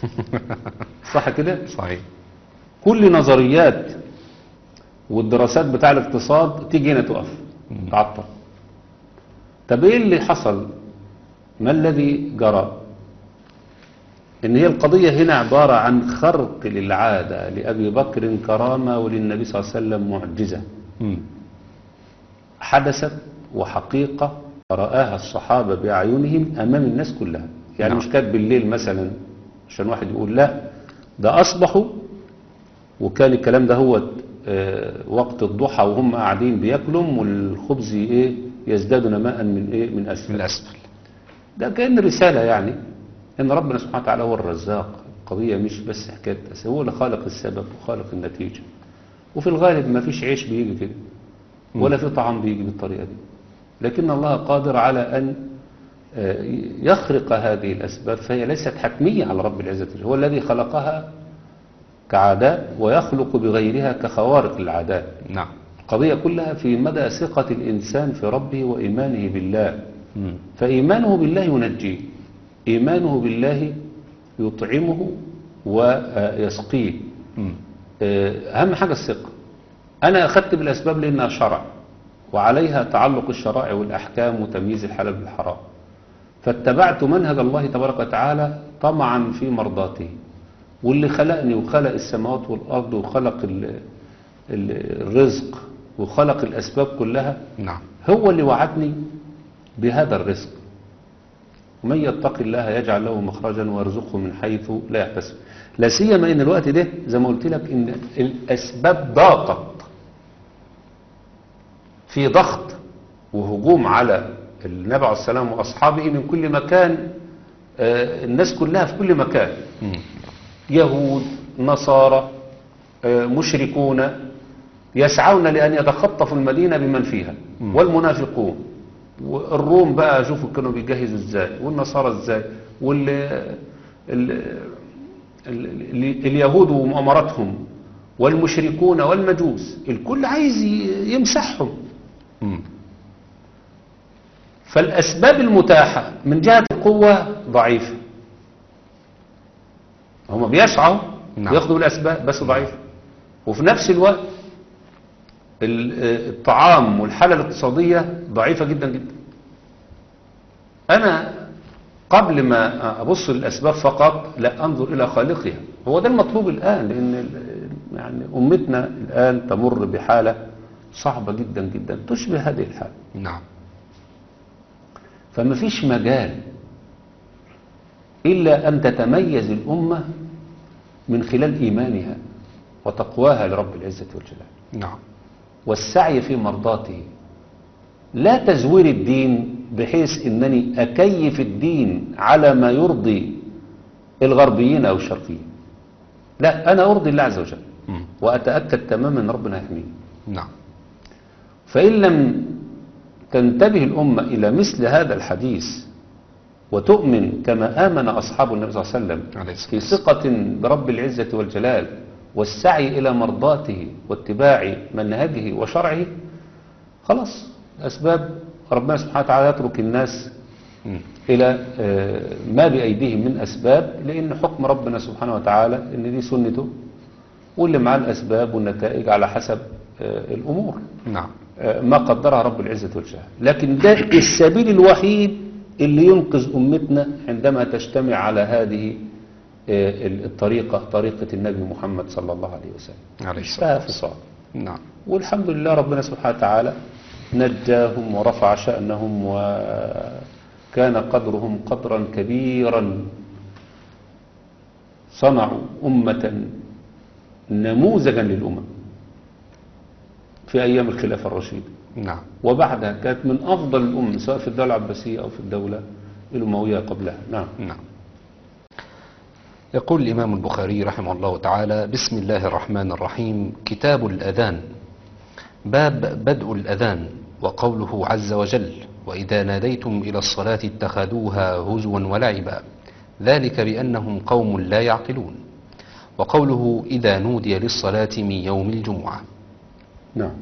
صح كده صحيح كل نظريات والدراسات بتاع الاقتصاد تيجي هنا تقف تعطل طب ايه اللي حصل ما الذي جرى ان هي القضية هنا عبارة عن خرق للعادة لأبي بكر كرامة وللنبي صلى الله عليه وسلم معجزة مم. حدثت وحقيقة رآها الصحابة بأعينهم أمام الناس كلها يعني نعم. مش كانت بالليل مثلا عشان واحد يقول لا ده أصبحوا وكان الكلام ده هو آه، وقت الضحى وهم قاعدين بياكلوا والخبز ايه يزداد نماء من ايه من من اسفل الأسفل ده كان رسالة يعني ان ربنا سبحانه وتعالى هو الرزاق القضية مش بس حكاية بس هو اللي خالق السبب وخالق النتيجة وفي الغالب ما فيش عيش بيجي كده ولا في طعام بيجي بالطريقة دي لكن الله قادر على أن آه، يخرق هذه الأسباب فهي ليست حتمية على رب العزة والجلال. هو الذي خلقها كعادات ويخلق بغيرها كخوارق العادات نعم القضية كلها في مدى ثقة الإنسان في ربه وإيمانه بالله مم. فإيمانه بالله ينجيه إيمانه بالله يطعمه ويسقيه مم. آه، أهم حاجة الثقة أنا أخذت بالأسباب لأنها شرع وعليها تعلق الشرائع والأحكام وتمييز الحلال بالحرام فاتبعت منهج الله تبارك وتعالى طمعا في مرضاته واللي خلقني وخلق السماوات والأرض وخلق ال- ال- الرزق وخلق الأسباب كلها نعم هو اللي وعدني بهذا الرزق ومن يتق الله يجعل له مخرجا ويرزقه من حيث لا يحتسب لا سيما ان الوقت ده زي ما قلت لك ان الاسباب ضاقت في ضغط وهجوم على النبي عليه السلام واصحابه من كل مكان آه، الناس كلها في كل مكان مم. يهود نصارى آه، مشركون يسعون لأن يتخطفوا المدينة بمن فيها مم. والمنافقون والروم بقى شوفوا كانوا بيجهزوا ازاي والنصارى ازاي وال ال... ال... ال... اليهود ومؤامراتهم والمشركون والمجوس الكل عايز ي- يمسحهم مم. فالأسباب المتاحة من جهة القوة ضعيفة هم بيسعوا نعم. ياخدوا الأسباب بس ضعيفة وفي نفس الوقت ال- آه، الطعام والحالة الاقتصادية ضعيفة جدا جدا أنا قبل ما أبص للأسباب فقط لا أنظر إلى خالقها هو ده المطلوب الآن لأن ال- يعني أمتنا الآن تمر بحالة صعبة جدا جدا تشبه هذه الحالة نعم فما فيش مجال إلا أن تتميز الأمة من خلال إيمانها وتقواها لرب العزة والجلال نعم والسعي في مرضاته لا تزوير الدين بحيث أنني أكيف الدين على ما يرضي الغربيين أو الشرقيين لا أنا أرضي الله عز وجل مم. وأتأكد تماما أن ربنا يحميني نعم فإن لم تنتبه الأمة إلى مثل هذا الحديث وتؤمن كما آمن أصحاب النبي صلى الله عليه وسلم عليه الصلاة في ثقة برب العزة والجلال والسعي إلى مرضاته واتباع منهجه وشرعه خلاص أسباب ربنا سبحانه وتعالى يترك الناس مم. إلى آه، ما بأيديهم من أسباب لأن حكم ربنا سبحانه وتعالى إن دي سنته واللي معاه الأسباب والنتائج على حسب آه، الأمور نعم آه، ما قدرها رب العزة والجلال لكن ده السبيل الوحيد اللي ينقذ أمتنا عندما تجتمع على هذه آه، الطريقة طريقة النبي محمد صلى الله عليه وسلم عليه مش الصلاة فيها فصال نعم والحمد لله ربنا سبحانه وتعالى نجاهم ورفع شأنهم وكان قدرهم قدرا كبيرا صنعوا أمة نموذجا للأمم في أيام الخلافة الرشيدة نعم وبعدها كانت من أفضل الأمم سواء في الدولة العباسية أو في الدولة الأموية قبلها نعم نعم يقول الإمام البخاري رحمه الله تعالى بسم الله الرحمن الرحيم كتاب الأذان باب بدء الأذان وقوله عز وجل وإذا ناديتم إلى الصلاة اتخذوها هزوا ولعبا ذلك بأنهم قوم لا يعقلون وقوله إذا نودي للصلاة من يوم الجمعة نعم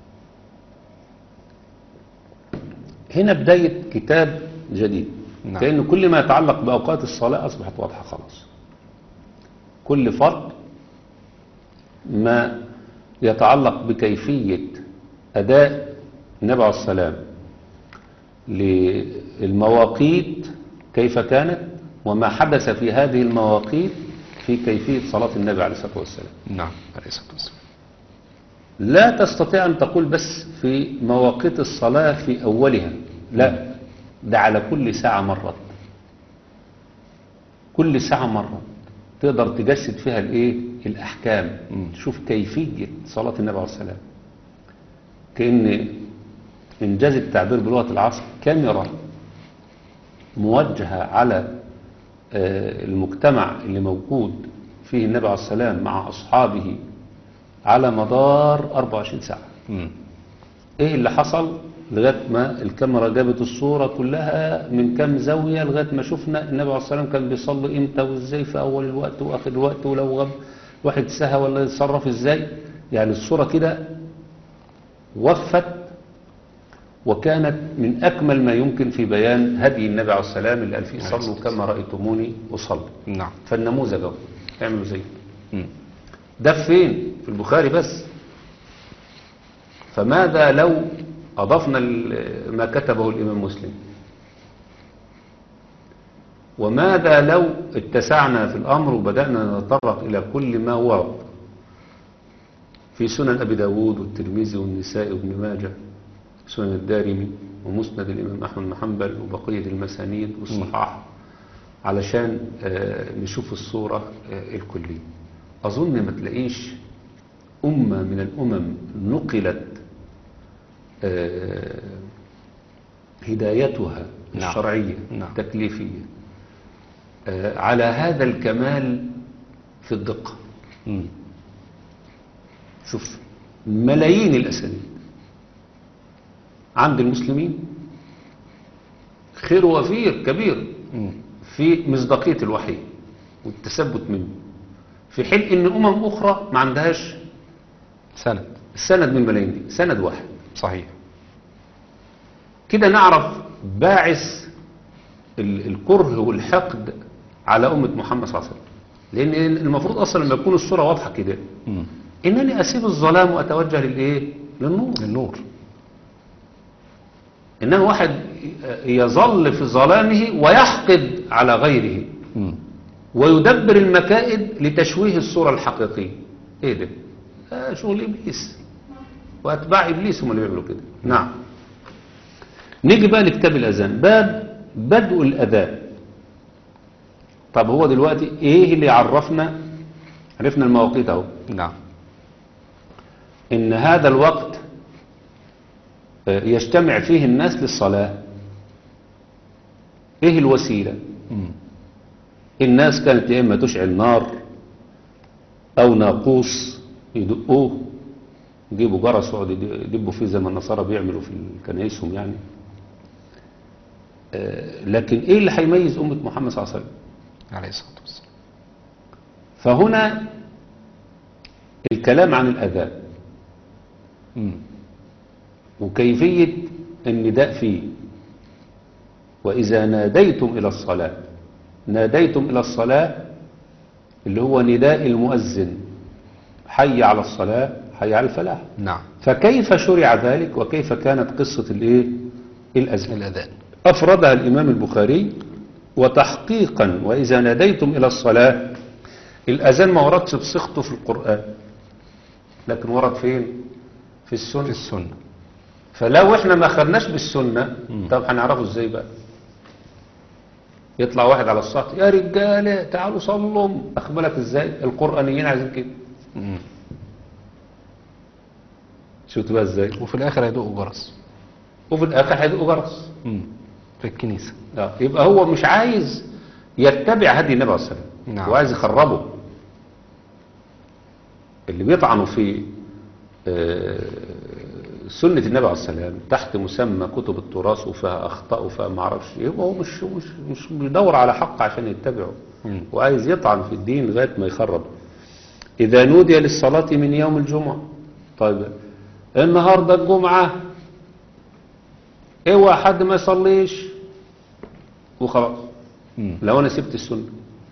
هنا بداية كتاب جديد نعم. كأن كل ما يتعلق بأوقات الصلاة أصبحت واضحة خلاص كل فرد ما يتعلق بكيفية أداء النبي عليه السلام للمواقيت كيف كانت وما حدث في هذه المواقيت في كيفية صلاة النبي عليه الصلاة والسلام نعم عليه الصلاة والسلام لا تستطيع أن تقول بس في مواقيت الصلاة في أولها لا ده على كل ساعة مرة كل ساعة مرة تقدر تجسد فيها الايه الأحكام تشوف كيفية صلاة النبي عليه السلام كأن إنجاز التعبير بلغة العصر كاميرا موجهة على آه، المجتمع اللي موجود فيه النبي عليه السلام مع أصحابه على مدار 24 ساعة مم. ايه اللي حصل لغاية ما الكاميرا جابت الصورة كلها من كام زاوية لغاية ما شفنا النبي عليه الصلاة والسلام كان بيصلي امتى وازاي في اول الوقت واخر الوقت ولو غاب واحد سهى ولا يتصرف ازاي يعني الصورة كده وفت وكانت من اكمل ما يمكن في بيان هدي النبي عليه السلام اللي قال فيه صلوا كما رأيتموني اصلي نعم فالنموذج اهو اعملوا زيه مم. ده فين في البخاري بس فماذا لو أضفنا ال- ما كتبه الإمام مسلم وماذا لو اتسعنا في الأمر وبدأنا نتطرق إلى كل ما ورد في سنن أبي داود والترمذي والنسائي وابن ماجه سنن الدارمي ومسند الإمام أحمد بن حنبل وبقية المسانيد والصحاح علشان آه، نشوف الصورة آه، الكلية أظن ما تلاقيش أمة من الأمم نقلت آه، هدايتها نعم. الشرعية نعم. التكليفية آه، على هذا الكمال في الدقة مم. شوف ملايين الأسانيد عند المسلمين خير وفير كبير مم. في مصداقية الوحي والتثبت منه في حين ان امم اخرى ما عندهاش سند سند من الملايين دي سند واحد صحيح كده نعرف باعث ال- الكره والحقد على أمة محمد صلى الله عليه وسلم لأن المفروض أصلا لما يكون الصورة واضحة كده مم. إنني أسيب الظلام وأتوجه للإيه؟ للنور النور إنما واحد يظل في ظلامه ويحقد على غيره مم. ويدبر المكائد لتشويه الصورة الحقيقية ايه ده آه شغل ابليس واتباع ابليس هم اللي بيعملوا كده نعم نيجي بقى لكتاب الاذان باب بدء الاذان طب هو دلوقتي ايه اللي يعرفنا عرفنا المواقيت اهو نعم ان هذا الوقت آه، يجتمع فيه الناس للصلاة ايه الوسيلة مم. الناس كانت يا اما تشعل نار او ناقوس يدقوه يجيبوا جرس ويقعدوا يدبوا فيه زي ما النصارى بيعملوا في كنايسهم يعني آه، لكن ايه اللي هيميز امه محمد صلى الله عليه وسلم عليه الصلاة والسلام فهنا الكلام عن الاذان مم. وكيفيه النداء فيه واذا ناديتم الى الصلاه ناديتم الى الصلاه اللي هو نداء المؤذن حي على الصلاه حي على الفلاح نعم فكيف شرع ذلك وكيف كانت قصة الايه الأذان الأذان أفردها الإمام البخاري وتحقيقا وإذا ناديتم إلى الصلاة الأذان ما وردش بصيغته في القرآن لكن ورد فين في في السنة السنة فلو احنا ما خدناش بالسنة مم. طب هنعرفه ازاي بقى يطلع واحد على السطح يا رجالة تعالوا صلوا أخبرك ازاي القرآنيين عايزين كده مم. شفت بقى ازاي وفي الآخر هيدقوا جرس وفي الآخر هيدقوا جرس مم. في الكنيسة لا يبقى هو مش عايز يتبع هدي النبي عليه الصلاه والسلام نعم. هو عايز يخربه اللي بيطعنوا في آه، سنة النبي عليه الصلاة والسلام تحت مسمى كتب التراث وفيها أخطاء وفيها ما اعرفش إيه يبقى هو مش مش مش بيدور على حق عشان يتبعه مم. وعايز يطعن في الدين لغاية ما يخرب إذا نودي للصلاة من يوم الجمعة طيب النهاردة الجمعة اوعى حد ما يصليش وخلاص مم. لو انا سبت السنة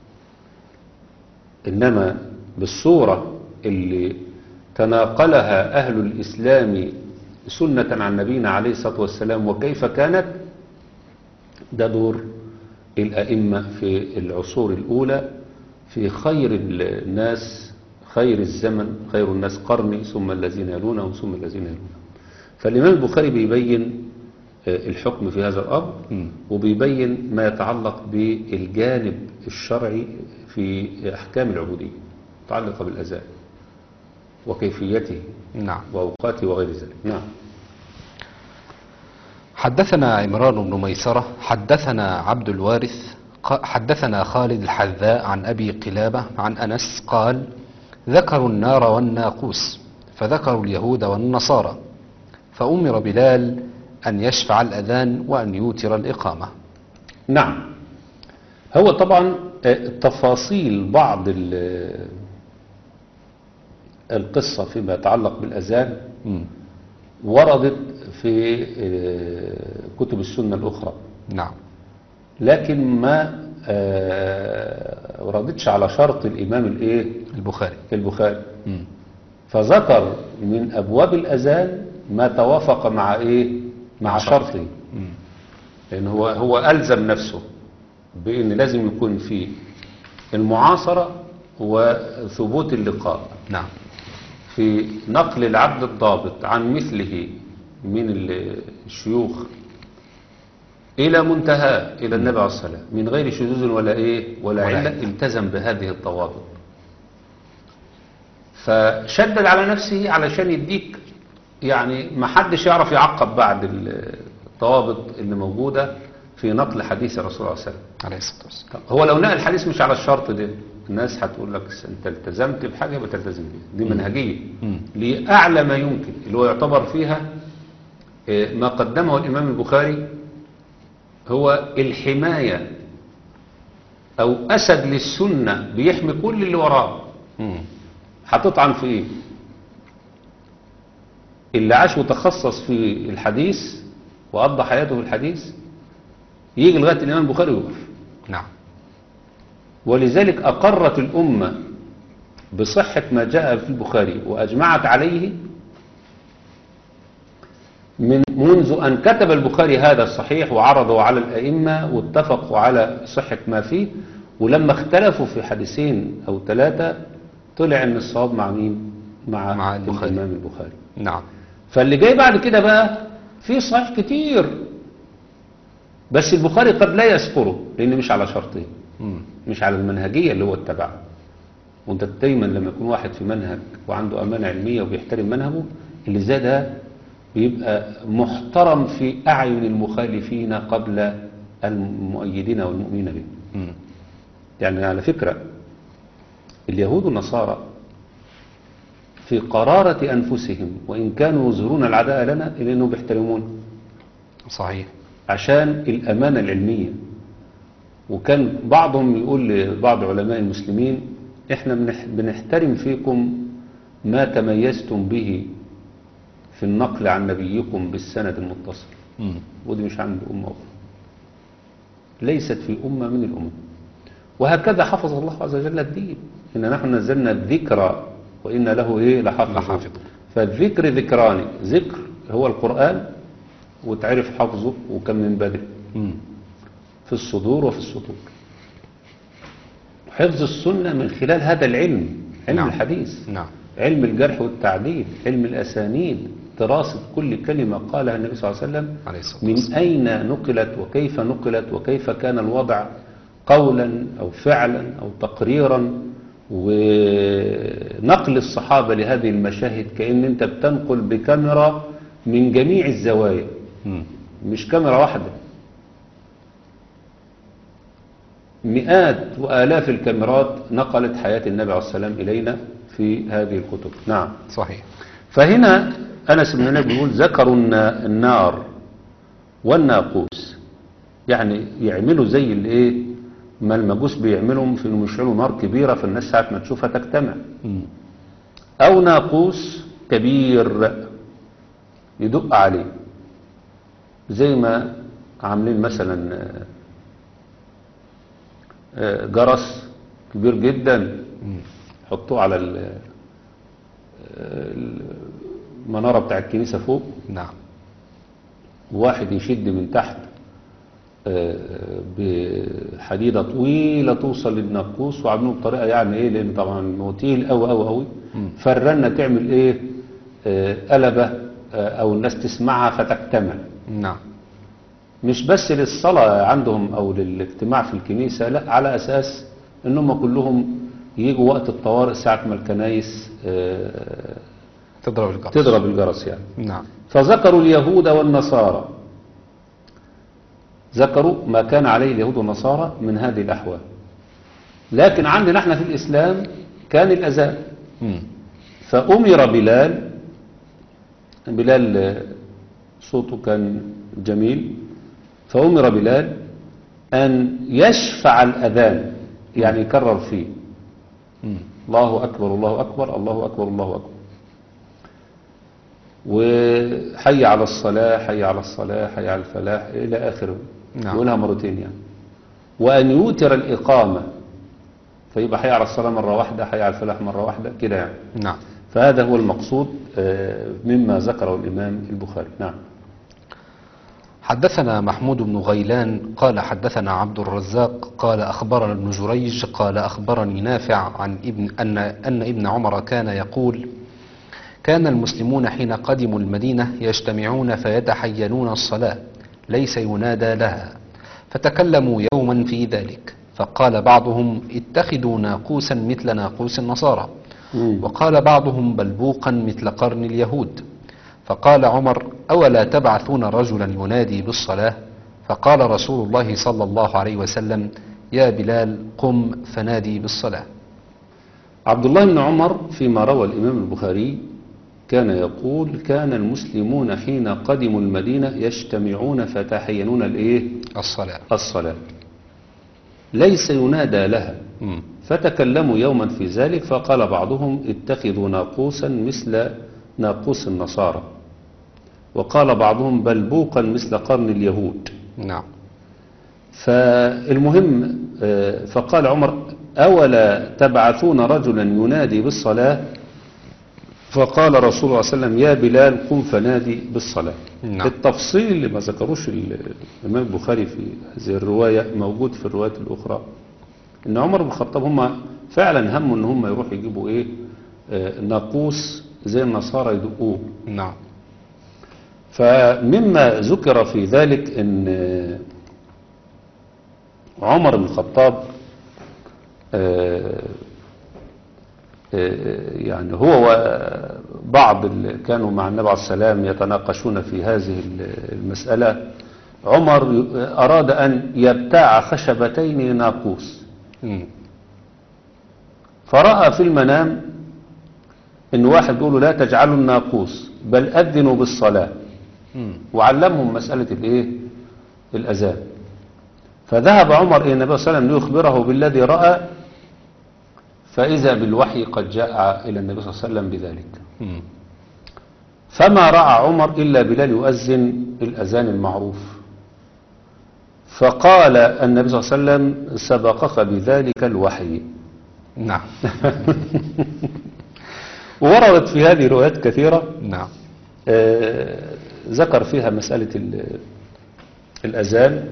انما بالصورة اللي تناقلها اهل الاسلام سنة عن نبينا عليه الصلاة والسلام وكيف كانت ده دور الائمة في العصور الاولى في خير الناس خير الزمن خير الناس قرني ثم الذين يلونهم ثم الذين يلونهم فالامام البخاري بيبين آه، الحكم في هذا الامر مم. وبيبين ما يتعلق بالجانب الشرعي في أحكام العبودية متعلقة بالأذان وكيفيته نعم وأوقاته وغير ذلك نعم حدثنا عمران بن ميسرة حدثنا عبد الوارث ق- حدثنا خالد الحذاء عن أبي قلابة عن أنس قال ذكروا النار والناقوس فذكروا اليهود والنصارى فأمر بلال أن يشفع الأذان وأن يوتر الإقامة نعم هو طبعا آه، تفاصيل بعض ال- القصة فيما يتعلق بالأذان مم. وردت في آه، كتب السنة الأخرى نعم لكن ما آه، وردتش على شرط الإمام الإيه البخاري البخاري مم. فذكر من أبواب الأذان ما توافق مع إيه مع شرطه مم. لأن هو هو ألزم نفسه بأن لازم يكون في المعاصرة وثبوت اللقاء نعم في نقل العبد الضابط عن مثله من ال- الشيوخ إلى منتهى إلى النبي عليه الصلاة والسلام من غير شذوذ ولا إيه ولا ولا علة علة. التزم بهذه الضوابط فشدد على نفسه علشان يديك يعني ما حدش يعرف يعقب بعد الضوابط اللي موجودة في نقل حديث الرسول عليه الصلاة والسلام عليه الصلاة والسلام طب هو لو نقل الحديث مش على الشرط ده الناس هتقول لك انت التزمت بحاجة يبقى تلتزم بيها دي منهجية مم. لأعلى ما يمكن اللي هو يعتبر فيها آه، ما قدمه الإمام البخاري هو الحماية أو أسد للسنة بيحمي كل اللي وراه مم. هتطعن في إيه اللي عاش وتخصص في الحديث وقضى حياته في الحديث يجي لغاية الإمام البخاري ويقف نعم ولذلك أقرت الأمة بصحة ما جاء في البخاري وأجمعت عليه من منذ أن كتب البخاري هذا الصحيح وعرضه على الأئمة واتفقوا على صحة ما فيه ولما اختلفوا في حديثين أو ثلاثة طلع أن الصواب مع مين؟ مع, مع البخاري. الإمام البخاري نعم فاللي جاي بعد كده بقى في صحيح كتير بس البخاري قد لا يذكره لأن مش على شرطه مم. مش على المنهجية اللي هو اتبعها وانت دايما لما يكون واحد في منهج وعنده أمانة علمية وبيحترم منهجه اللي زي ده بيبقى محترم في أعين المخالفين قبل المؤيدين والمؤمنين به مم. يعني على فكرة اليهود والنصارى في قرارة أنفسهم وإن كانوا يظهرون العداء لنا إلا أنهم بيحترمون صحيح عشان الأمانة العلمية وكان بعضهم يقول لبعض علماء المسلمين احنا بنح- بنحترم فيكم ما تميزتم به في النقل عن نبيكم بالسند المتصل مم. ودي مش عند أمة أخرى ليست في أمة من الأمم وهكذا حفظ الله عز وجل الدين إن نحن نزلنا الذكر وإن له إيه لحافظ لحافظ. فالذكر ذكراني ذكر هو القرآن وتعرف حفظه وكم من بدء مم. في الصدور وفي السطور حفظ السنة من خلال هذا العلم علم نعم. الحديث نعم علم الجرح والتعديل علم الأسانيد دراسة كل كلمة قالها النبي صلى الله عليه وسلم عليه الصلاة من والسلام أين نقلت وكيف نقلت وكيف كان الوضع قولا أو فعلا أو تقريرا ونقل الصحابة لهذه المشاهد كأن أنت بتنقل بكاميرا من جميع الزوايا مم. مش كاميرا واحدة مئات وآلاف الكاميرات نقلت حياة النبي عليه السلام إلينا في هذه الكتب نعم صحيح فهنا أنس بن مالك بيقول ذكروا النا- النار والناقوس يعني يعملوا زي الايه ما المجوس بيعملهم في انهم يشعلوا نار كبيرة فالناس ساعة ما تشوفها تجتمع مم. أو ناقوس كبير يدق عليه زي ما عاملين مثلا آه، آه، جرس كبير جدا مم. حطوه على ال- آه، المنارة بتاع الكنيسة فوق نعم وواحد يشد من تحت آه، بحديدة طويلة توصل للناقوس وعاملينه بطريقة يعني ايه لان طبعا هو تقيل قوي قوي قوي مم. فالرنة تعمل ايه آه، قلبة آه، او الناس تسمعها فتجتمع نعم مش بس للصلاة عندهم او للاجتماع في الكنيسة لا على اساس انهم كلهم يجوا وقت الطوارئ ساعة ما الكنايس آه، تضرب الجرس تضرب الجرس يعني نعم فذكروا اليهود والنصارى ذكروا ما كان عليه اليهود والنصارى من هذه الأحوال لكن عندنا احنا في الإسلام كان الأذان مم. فأمر بلال بلال آه، صوته كان جميل فأمر بلال أن يشفع الأذان يعني يكرر فيه مم. الله أكبر الله أكبر الله أكبر الله أكبر وحي على الصلاة حي على الصلاة حي على الفلاح إلى آخره نعم. يقولها مرتين يعني وأن يوتر الإقامة فيبقى حي على الصلاة مرة واحدة حي على الفلاح مرة واحدة كده يعني نعم فهذا هو المقصود آه، مما ذكره الإمام البخاري نعم حدثنا محمود بن غيلان قال حدثنا عبد الرزاق قال أخبرنا ابن جريج قال أخبرني نافع عن ابن أن أن ابن عمر كان يقول كان المسلمون حين قدموا المدينة يجتمعون فيتحينون الصلاة ليس ينادى لها فتكلموا يوما في ذلك فقال بعضهم اتخذوا ناقوسا مثل ناقوس النصارى مم. وقال بعضهم بلبوقا مثل قرن اليهود فقال عمر أولا تبعثون رجلا ينادي بالصلاة فقال رسول الله صلى الله عليه وسلم يا بلال قم فنادي بالصلاة عبد الله بن عمر فيما روى الإمام البخاري كان يقول كان المسلمون حين قدموا المدينة يجتمعون فتحينون الايه الصلاة الصلاة ليس ينادى لها مم. فتكلموا يوما في ذلك فقال بعضهم اتخذوا ناقوسا مثل ناقوس النصارى وقال بعضهم بل بوقا مثل قرن اليهود نعم فالمهم آه، فقال عمر أولا تبعثون رجلا ينادي بالصلاة فقال رسول الله صلى الله عليه وسلم يا بلال قم فنادي بالصلاة نعم. التفصيل اللي ما ذكروش ال- الإمام البخاري في هذه الرواية موجود في الروايات الأخرى إن عمر بن الخطاب هم فعلا هموا إن هم يروحوا يجيبوا إيه آه، ناقوس زي النصارى يدقوه نعم فمما ذكر في ذلك ان عمر بن الخطاب آه، آه، يعني هو وبعض اللي كانوا مع النبي عليه السلام يتناقشون في هذه المسألة عمر أراد أن يبتاع خشبتين ناقوس مم. فرأى في المنام ان واحد بيقول له لا تجعلوا الناقوس بل أذنوا بالصلاة مم. وعلمهم مسألة الايه الأذان فذهب عمر إلى النبي صلى الله عليه وسلم ليخبره بالذي رأى فإذا بالوحي قد جاء إلى النبي صلى الله عليه وسلم بذلك مم. فما رأى عمر إلا بلال يؤذن الأذان المعروف فقال النبي صلى الله عليه وسلم سبقك بذلك الوحي نعم ووردت في هذه روايات كثيرة نعم آه، ذكر فيها مسألة ال- الأذان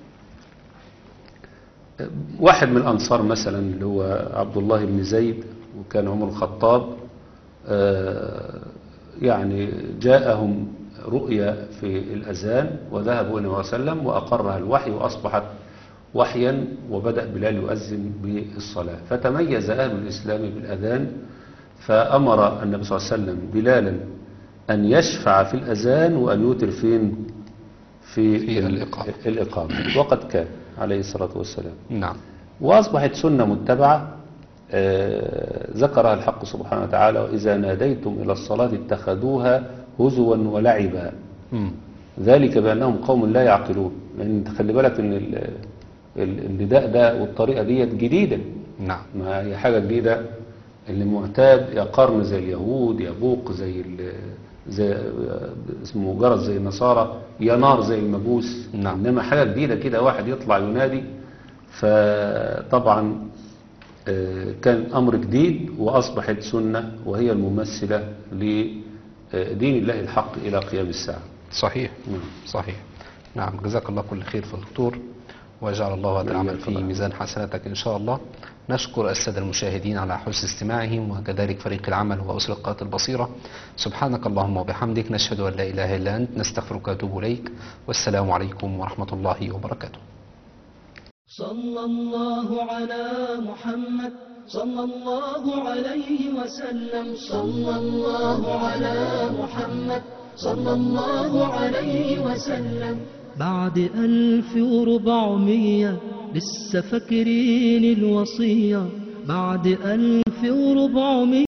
آه، واحد من الأنصار مثلا اللي هو عبد الله بن زيد وكان عمر الخطاب آه، يعني جاءهم رؤيا في الأذان وذهبوا إلى النبي صلى الله عليه وسلم وأقرها الوحي وأصبحت وحيا وبدأ بلال يؤذن بالصلاة فتميز أهل الإسلام بالأذان فأمر النبي صلى الله عليه وسلم بلالا أن يشفع في الأذان وأن يوتر فين في, في ال- الإقامة. الإقامة وقد كان عليه الصلاة والسلام نعم وأصبحت سنة متبعة آه، ذكرها الحق سبحانه وتعالى وإذا ناديتم إلى الصلاة اتخذوها هزوا ولعبا مم. ذلك بأنهم قوم لا يعقلون لأن خلي بالك إن ال- ال- النداء ده والطريقة ديت جديدة نعم ما هي حاجة جديدة اللي معتاد يا قرن زي اليهود يا بوق زي ال- زي اسمه جرس زي النصارى يا نار زي المجوس نعم. انما حاجة جديدة كده واحد يطلع ينادي فطبعا آه، كان امر جديد واصبحت سنة وهي الممثلة لدين الله الحق الى قيام الساعة صحيح نعم. صحيح نعم جزاك الله كل خير في الدكتور وجعل الله هذا العمل في طبعا. ميزان حسناتك إن شاء الله نشكر السادة المشاهدين على حسن استماعهم وكذلك فريق العمل وأسر القناة البصيرة سبحانك اللهم وبحمدك نشهد أن لا إله إلا أنت نستغفرك ونتوب إليك والسلام عليكم ورحمة الله وبركاته صلى الله على محمد صلى الله عليه وسلم صلى الله على محمد صلى الله عليه وسلم بعد ألف وربعمية لسه فاكرين الوصية بعد ألف وربعمية